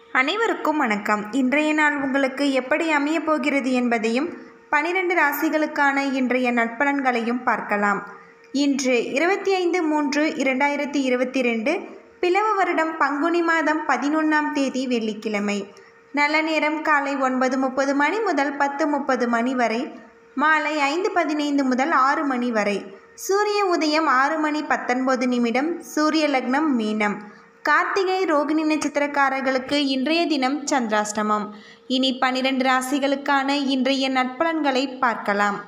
அனைவருக்கும் வணக்கம் இன்றைய நாள் உங்களுக்கு எப்படி அமையப் போகிறது என்பதையும் பனிரெண்டு ராசிகளுக்கான இன்றைய நட்பலன்களையும் பார்க்கலாம் இன்று இருபத்தி ஐந்து மூன்று இரண்டாயிரத்தி இருபத்தி ரெண்டு பிளவ வருடம் பங்குனி மாதம் பதினொன்றாம் தேதி வெள்ளிக்கிழமை நல்ல நேரம் காலை ஒன்பது முப்பது மணி முதல் பத்து முப்பது மணி வரை மாலை ஐந்து பதினைந்து முதல் ஆறு மணி வரை சூரிய உதயம் ஆறு மணி பத்தொன்பது நிமிடம் சூரிய லக்னம் மீனம் கார்த்திகை ரோகிணி நட்சத்திரக்காரர்களுக்கு இன்றைய தினம் சந்திராஷ்டமம் இனி பனிரெண்டு ராசிகளுக்கான இன்றைய நட்பலன்களை பார்க்கலாம்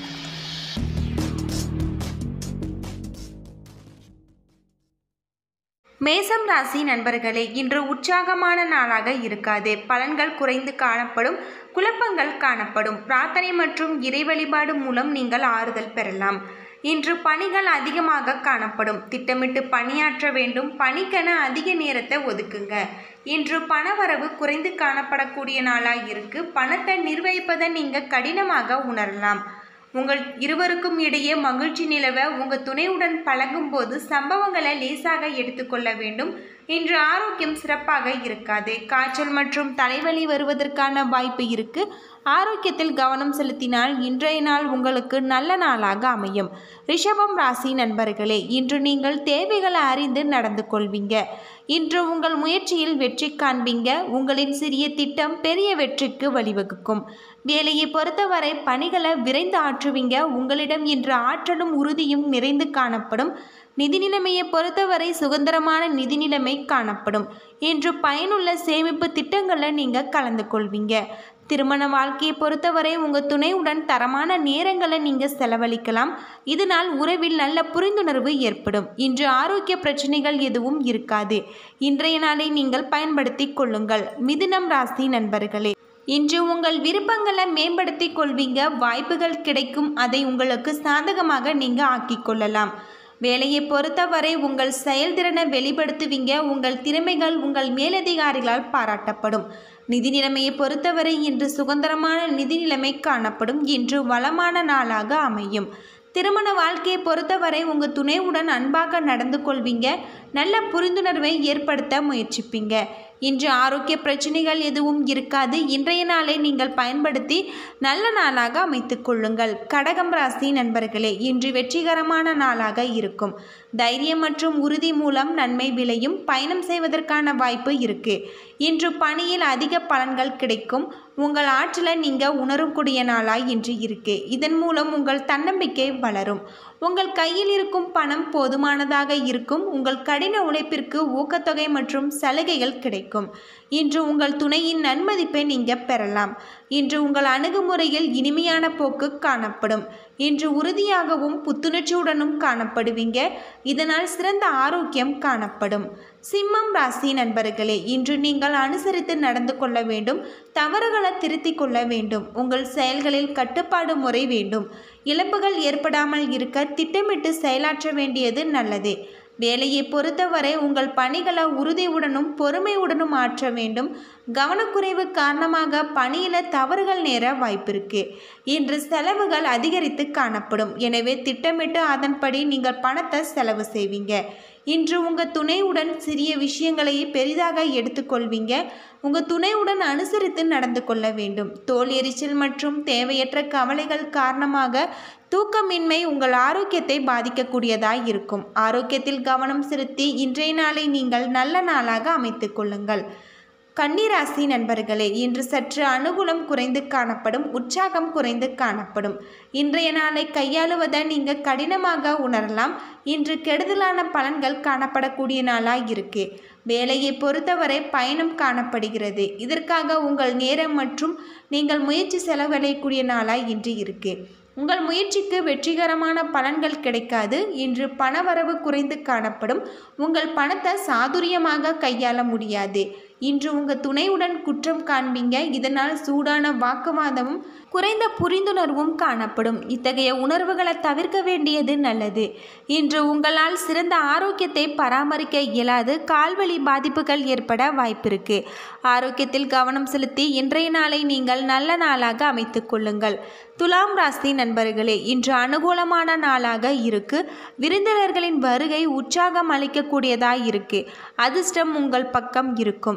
மேசம் ராசி நண்பர்களே இன்று உற்சாகமான நாளாக இருக்காது பலன்கள் குறைந்து காணப்படும் குழப்பங்கள் காணப்படும் பிரார்த்தனை மற்றும் இறை வழிபாடு மூலம் நீங்கள் ஆறுதல் பெறலாம் இன்று பணிகள் அதிகமாக காணப்படும் திட்டமிட்டு பணியாற்ற வேண்டும் பணிக்கென அதிக நேரத்தை ஒதுக்குங்க இன்று பணவரவு குறைந்து காணப்படக்கூடிய நாளாக இருக்கு பணத்தை நிர்வகிப்பதை நீங்கள் கடினமாக உணரலாம் உங்கள் இருவருக்கும் இடையே மகிழ்ச்சி நிலவ உங்கள் துணையுடன் பழகும்போது சம்பவங்களை லேசாக எடுத்துக்கொள்ள வேண்டும் இன்று ஆரோக்கியம் சிறப்பாக இருக்காது காய்ச்சல் மற்றும் தலைவலி வருவதற்கான வாய்ப்பு இருக்கு ஆரோக்கியத்தில் கவனம் செலுத்தினால் இன்றைய நாள் உங்களுக்கு நல்ல நாளாக அமையும் ரிஷபம் ராசி நண்பர்களே இன்று நீங்கள் தேவைகளை அறிந்து நடந்து கொள்வீங்க இன்று உங்கள் முயற்சியில் வெற்றி காண்பீங்க உங்களின் சிறிய திட்டம் பெரிய வெற்றிக்கு வழிவகுக்கும் வேலையை பொறுத்தவரை பணிகளை விரைந்து ஆற்றுவீங்க உங்களிடம் இன்று ஆற்றலும் உறுதியும் நிறைந்து காணப்படும் நிதி நிலைமையை பொறுத்தவரை சுதந்திரமான நிதி நிலைமை காணப்படும் இன்று பயனுள்ள சேமிப்பு திட்டங்களை நீங்கள் கலந்து கொள்வீங்க திருமண வாழ்க்கையை பொறுத்தவரை உங்கள் துணையுடன் தரமான நேரங்களை நீங்கள் செலவழிக்கலாம் இதனால் உறவில் நல்ல புரிந்துணர்வு ஏற்படும் இன்று ஆரோக்கிய பிரச்சனைகள் எதுவும் இருக்காது இன்றைய நாளை நீங்கள் பயன்படுத்தி கொள்ளுங்கள் மிதுனம் ராசி நண்பர்களே இன்று உங்கள் விருப்பங்களை மேம்படுத்தி கொள்வீங்க வாய்ப்புகள் கிடைக்கும் அதை உங்களுக்கு சாதகமாக நீங்கள் ஆக்கிக் கொள்ளலாம் வேலையை பொறுத்தவரை உங்கள் செயல்திறனை வெளிப்படுத்துவீங்க உங்கள் திறமைகள் உங்கள் மேலதிகாரிகளால் பாராட்டப்படும் நிதி நிலைமையை பொறுத்தவரை இன்று சுதந்திரமான நிதி நிலைமை காணப்படும் இன்று வளமான நாளாக அமையும் திருமண வாழ்க்கையை பொறுத்தவரை உங்கள் துணையுடன் அன்பாக நடந்து கொள்வீங்க நல்ல புரிந்துணர்வை ஏற்படுத்த முயற்சிப்பீங்க இன்று ஆரோக்கிய பிரச்சனைகள் எதுவும் இருக்காது இன்றைய நாளை நீங்கள் பயன்படுத்தி நல்ல நாளாக அமைத்து கொள்ளுங்கள் கடகம் ராசி நண்பர்களே இன்று வெற்றிகரமான நாளாக இருக்கும் தைரியம் மற்றும் உறுதி மூலம் நன்மை விளையும் பயணம் செய்வதற்கான வாய்ப்பு இருக்கு இன்று பணியில் அதிக பலன்கள் கிடைக்கும் உங்கள் ஆற்றலை நீங்கள் உணரக்கூடிய நாளாய் இன்று இருக்கு இதன் மூலம் உங்கள் தன்னம்பிக்கை வளரும் உங்கள் கையில் இருக்கும் பணம் போதுமானதாக இருக்கும் உங்கள் கடின உழைப்பிற்கு ஊக்கத்தொகை மற்றும் சலுகைகள் கிடைக்கும் இன்று உங்கள் துணையின் நன்மதிப்பை நீங்கள் பெறலாம் இன்று உங்கள் அணுகுமுறையில் இனிமையான போக்கு காணப்படும் இன்று உறுதியாகவும் புத்துணர்ச்சியுடனும் காணப்படுவீங்க இதனால் சிறந்த ஆரோக்கியம் காணப்படும் சிம்மம் ராசி நண்பர்களே இன்று நீங்கள் அனுசரித்து நடந்து கொள்ள வேண்டும் தவறுகளை திருத்திக் கொள்ள வேண்டும் உங்கள் செயல்களில் கட்டுப்பாடு முறை வேண்டும் இழப்புகள் ஏற்படாமல் இருக்க திட்டமிட்டு செயலாற்ற வேண்டியது நல்லது வேலையை பொறுத்தவரை உங்கள் பணிகளை உறுதியுடனும் பொறுமையுடனும் ஆற்ற வேண்டும் கவனக்குறைவு காரணமாக பணியில் தவறுகள் நேர வாய்ப்பிருக்கு இன்று செலவுகள் அதிகரித்து காணப்படும் எனவே திட்டமிட்டு அதன்படி நீங்கள் பணத்தை செலவு செய்வீங்க இன்று உங்கள் துணையுடன் சிறிய விஷயங்களை பெரிதாக எடுத்துக்கொள்வீங்க உங்கள் துணையுடன் அனுசரித்து நடந்து கொள்ள வேண்டும் தோல் எரிச்சல் மற்றும் தேவையற்ற கவலைகள் காரணமாக தூக்கமின்மை உங்கள் ஆரோக்கியத்தை பாதிக்கக்கூடியதாய் இருக்கும் ஆரோக்கியத்தில் கவனம் செலுத்தி இன்றைய நாளை நீங்கள் நல்ல நாளாக அமைத்து கொள்ளுங்கள் கன்னிராசி நண்பர்களே இன்று சற்று அனுகூலம் குறைந்து காணப்படும் உற்சாகம் குறைந்து காணப்படும் இன்றைய நாளை கையாளுவதை நீங்கள் கடினமாக உணரலாம் இன்று கெடுதலான பலன்கள் காணப்படக்கூடிய நாளாக இருக்கு வேலையை பொறுத்தவரை பயணம் காணப்படுகிறது இதற்காக உங்கள் நேரம் மற்றும் நீங்கள் முயற்சி செலவழிக்கக்கூடிய நாளாக இன்று இருக்கு உங்கள் முயற்சிக்கு வெற்றிகரமான பலன்கள் கிடைக்காது இன்று பணவரவு குறைந்து காணப்படும் உங்கள் பணத்தை சாதுரியமாக கையாள முடியாது இன்று உங்கள் துணையுடன் குற்றம் காண்பீங்க இதனால் சூடான வாக்குவாதமும் குறைந்த புரிந்துணர்வும் காணப்படும் இத்தகைய உணர்வுகளை தவிர்க்க வேண்டியது நல்லது இன்று உங்களால் சிறந்த ஆரோக்கியத்தை பராமரிக்க இயலாது கால்வழி பாதிப்புகள் ஏற்பட வாய்ப்பிருக்கு ஆரோக்கியத்தில் கவனம் செலுத்தி இன்றைய நாளை நீங்கள் நல்ல நாளாக அமைத்துக் கொள்ளுங்கள் துலாம் ராசி நண்பர்களே இன்று அனுகூலமான நாளாக இருக்கு விருந்தினர்களின் வருகை உற்சாகம் அளிக்கக்கூடியதாய் இருக்கு அதிர்ஷ்டம் உங்கள் பக்கம் இருக்கும்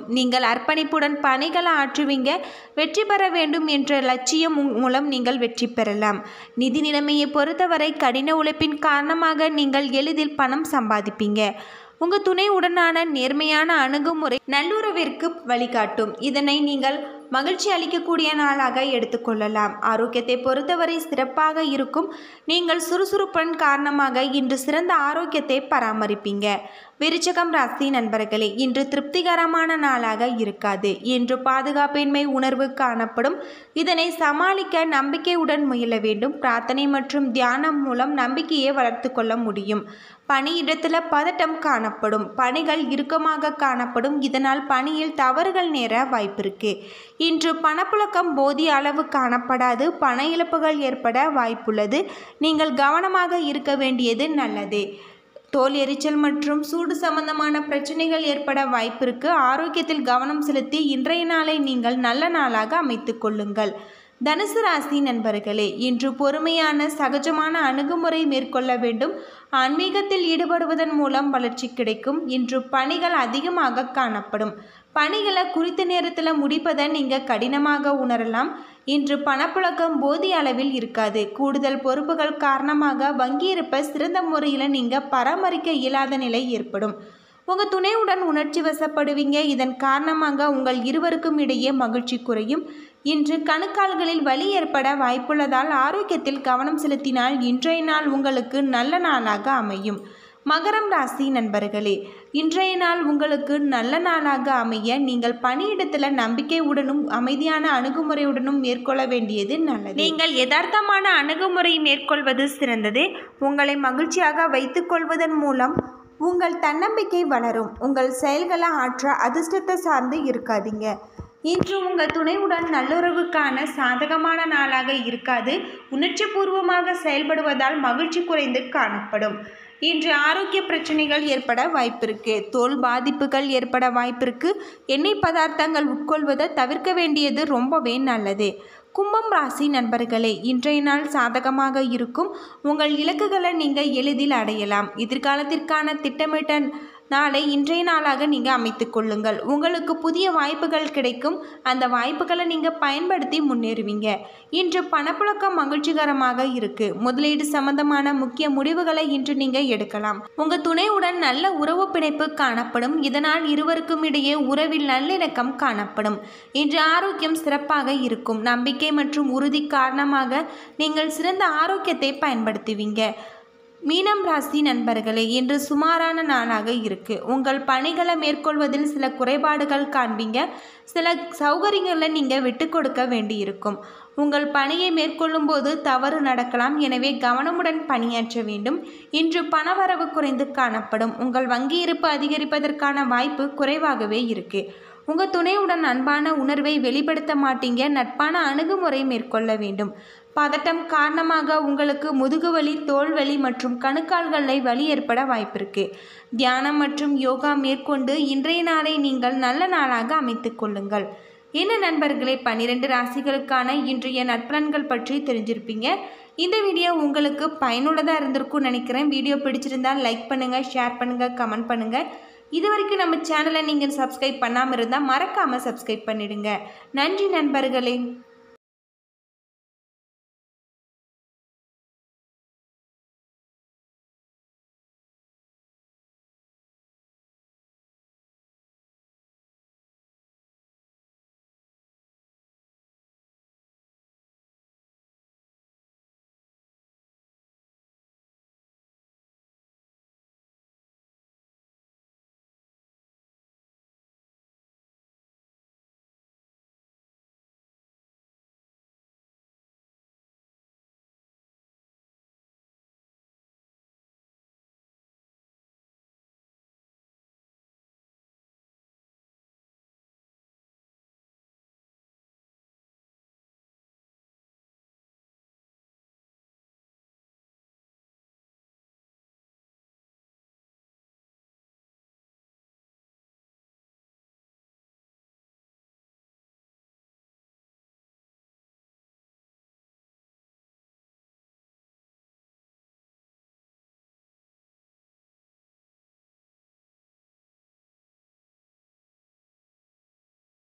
நீங்கள் அர்ப்பணிப்புடன் பணிகளை ஆற்றுவீங்க வெற்றி பெற வேண்டும் என்ற லட்சியம் உங்- மூலம் நீங்கள் வெற்றி பெறலாம் நிதி நிலைமையை பொறுத்தவரை கடின உழைப்பின் காரணமாக நீங்கள் எளிதில் பணம் சம்பாதிப்பீங்க உங்கள் துணையுடனான நேர்மையான அணுகுமுறை நல்லுறவிற்கு வழிகாட்டும் இதனை நீங்கள் மகிழ்ச்சி அளிக்கக்கூடிய நாளாக எடுத்துக்கொள்ளலாம் ஆரோக்கியத்தை பொறுத்தவரை சிறப்பாக இருக்கும் நீங்கள் சுறுசுறுப்பின் காரணமாக இன்று சிறந்த ஆரோக்கியத்தை பராமரிப்பீங்க விருச்சகம் ராசி நண்பர்களே இன்று திருப்திகரமான நாளாக இருக்காது இன்று பாதுகாப்பின்மை உணர்வு காணப்படும் இதனை சமாளிக்க நம்பிக்கையுடன் முயல வேண்டும் பிரார்த்தனை மற்றும் தியானம் மூலம் நம்பிக்கையை வளர்த்து கொள்ள முடியும் பணியிடத்தில் பதட்டம் காணப்படும் பணிகள் இறுக்கமாக காணப்படும் இதனால் பணியில் தவறுகள் நேர வாய்ப்பிருக்கு இன்று பணப்புழக்கம் போதிய அளவு காணப்படாது பண இழப்புகள் ஏற்பட வாய்ப்புள்ளது நீங்கள் கவனமாக இருக்க வேண்டியது நல்லது தோல் எரிச்சல் மற்றும் சூடு சம்பந்தமான பிரச்சனைகள் ஏற்பட வாய்ப்பிருக்கு ஆரோக்கியத்தில் கவனம் செலுத்தி இன்றைய நாளை நீங்கள் நல்ல நாளாக அமைத்துக் கொள்ளுங்கள் தனுசு ராசி நண்பர்களே இன்று பொறுமையான சகஜமான அணுகுமுறை மேற்கொள்ள வேண்டும் ஆன்மீகத்தில் ஈடுபடுவதன் மூலம் வளர்ச்சி கிடைக்கும் இன்று பணிகள் அதிகமாக காணப்படும் பணிகளை குறித்த நேரத்தில் முடிப்பதை நீங்கள் கடினமாக உணரலாம் இன்று பணப்புழக்கம் போதிய அளவில் இருக்காது கூடுதல் பொறுப்புகள் காரணமாக வங்கி இருப்பை சிறந்த முறையில் நீங்கள் பராமரிக்க இயலாத நிலை ஏற்படும் உங்கள் துணையுடன் உணர்ச்சி வசப்படுவீங்க இதன் காரணமாக உங்கள் இருவருக்கும் இடையே மகிழ்ச்சி குறையும் இன்று கணுக்கால்களில் வலி ஏற்பட வாய்ப்புள்ளதால் ஆரோக்கியத்தில் கவனம் செலுத்தினால் இன்றைய நாள் உங்களுக்கு நல்ல நாளாக அமையும் மகரம் ராசி நண்பர்களே இன்றைய நாள் உங்களுக்கு நல்ல நாளாக அமைய நீங்கள் பணியிடத்தில் நம்பிக்கையுடனும் அமைதியான அணுகுமுறையுடனும் மேற்கொள்ள வேண்டியது நல்லது நீங்கள் யதார்த்தமான அணுகுமுறை மேற்கொள்வது சிறந்தது உங்களை மகிழ்ச்சியாக வைத்துக்கொள்வதன் மூலம் உங்கள் தன்னம்பிக்கை வளரும் உங்கள் செயல்களை ஆற்ற அதிர்ஷ்டத்தை சார்ந்து இருக்காதீங்க இன்று உங்கள் துணையுடன் நல்லுறவுக்கான சாதகமான நாளாக இருக்காது உணர்ச்சிபூர்வமாக செயல்படுவதால் மகிழ்ச்சி குறைந்து காணப்படும் இன்று ஆரோக்கிய பிரச்சனைகள் ஏற்பட வாய்ப்பிருக்கு தோல் பாதிப்புகள் ஏற்பட வாய்ப்பிருக்கு எண்ணெய் பதார்த்தங்கள் உட்கொள்வதை தவிர்க்க வேண்டியது ரொம்பவே நல்லது கும்பம் ராசி நண்பர்களே இன்றைய நாள் சாதகமாக இருக்கும் உங்கள் இலக்குகளை நீங்கள் எளிதில் அடையலாம் எதிர்காலத்திற்கான திட்டமிட்ட நாளை இன்றைய நாளாக நீங்கள் அமைத்துக் கொள்ளுங்கள் உங்களுக்கு புதிய வாய்ப்புகள் கிடைக்கும் அந்த வாய்ப்புகளை நீங்கள் பயன்படுத்தி முன்னேறுவீங்க இன்று பணப்புழக்கம் மகிழ்ச்சிகரமாக இருக்கு முதலீடு சம்பந்தமான முக்கிய முடிவுகளை இன்று நீங்கள் எடுக்கலாம் உங்கள் துணையுடன் நல்ல உறவு பிணைப்பு காணப்படும் இதனால் இருவருக்கும் இடையே உறவில் நல்லிணக்கம் காணப்படும் இன்று ஆரோக்கியம் சிறப்பாக இருக்கும் நம்பிக்கை மற்றும் உறுதி காரணமாக நீங்கள் சிறந்த ஆரோக்கியத்தை பயன்படுத்துவீங்க மீனம் ராசி நண்பர்களே இன்று சுமாரான நாளாக இருக்கு உங்கள் பணிகளை மேற்கொள்வதில் சில குறைபாடுகள் காண்பீங்க சில சௌகரியங்களை நீங்கள் விட்டு கொடுக்க வேண்டியிருக்கும் உங்கள் பணியை மேற்கொள்ளும் போது தவறு நடக்கலாம் எனவே கவனமுடன் பணியாற்ற வேண்டும் இன்று பணவரவு குறைந்து காணப்படும் உங்கள் வங்கி இருப்பு அதிகரிப்பதற்கான வாய்ப்பு குறைவாகவே இருக்கு உங்கள் துணையுடன் அன்பான உணர்வை வெளிப்படுத்த மாட்டீங்க நட்பான அணுகுமுறை மேற்கொள்ள வேண்டும் பதட்டம் காரணமாக உங்களுக்கு முதுகுவலி தோள்வலி மற்றும் கணுக்கால்களில் வலி ஏற்பட வாய்ப்பிருக்கு தியானம் மற்றும் யோகா மேற்கொண்டு இன்றைய நாளை நீங்கள் நல்ல நாளாக அமைத்துக் கொள்ளுங்கள் என்ன நண்பர்களே பன்னிரெண்டு ராசிகளுக்கான இன்றைய நட்பலன்கள் பற்றி தெரிஞ்சிருப்பீங்க இந்த வீடியோ உங்களுக்கு பயனுள்ளதாக இருந்திருக்கும்னு நினைக்கிறேன் வீடியோ பிடிச்சிருந்தால் லைக் பண்ணுங்கள் ஷேர் பண்ணுங்கள் கமெண்ட் பண்ணுங்கள் இது வரைக்கும் நம்ம சேனலை நீங்கள் சப்ஸ்கிரைப் பண்ணாமல் இருந்தால் மறக்காமல் சப்ஸ்கிரைப் பண்ணிடுங்க நன்றி நண்பர்களே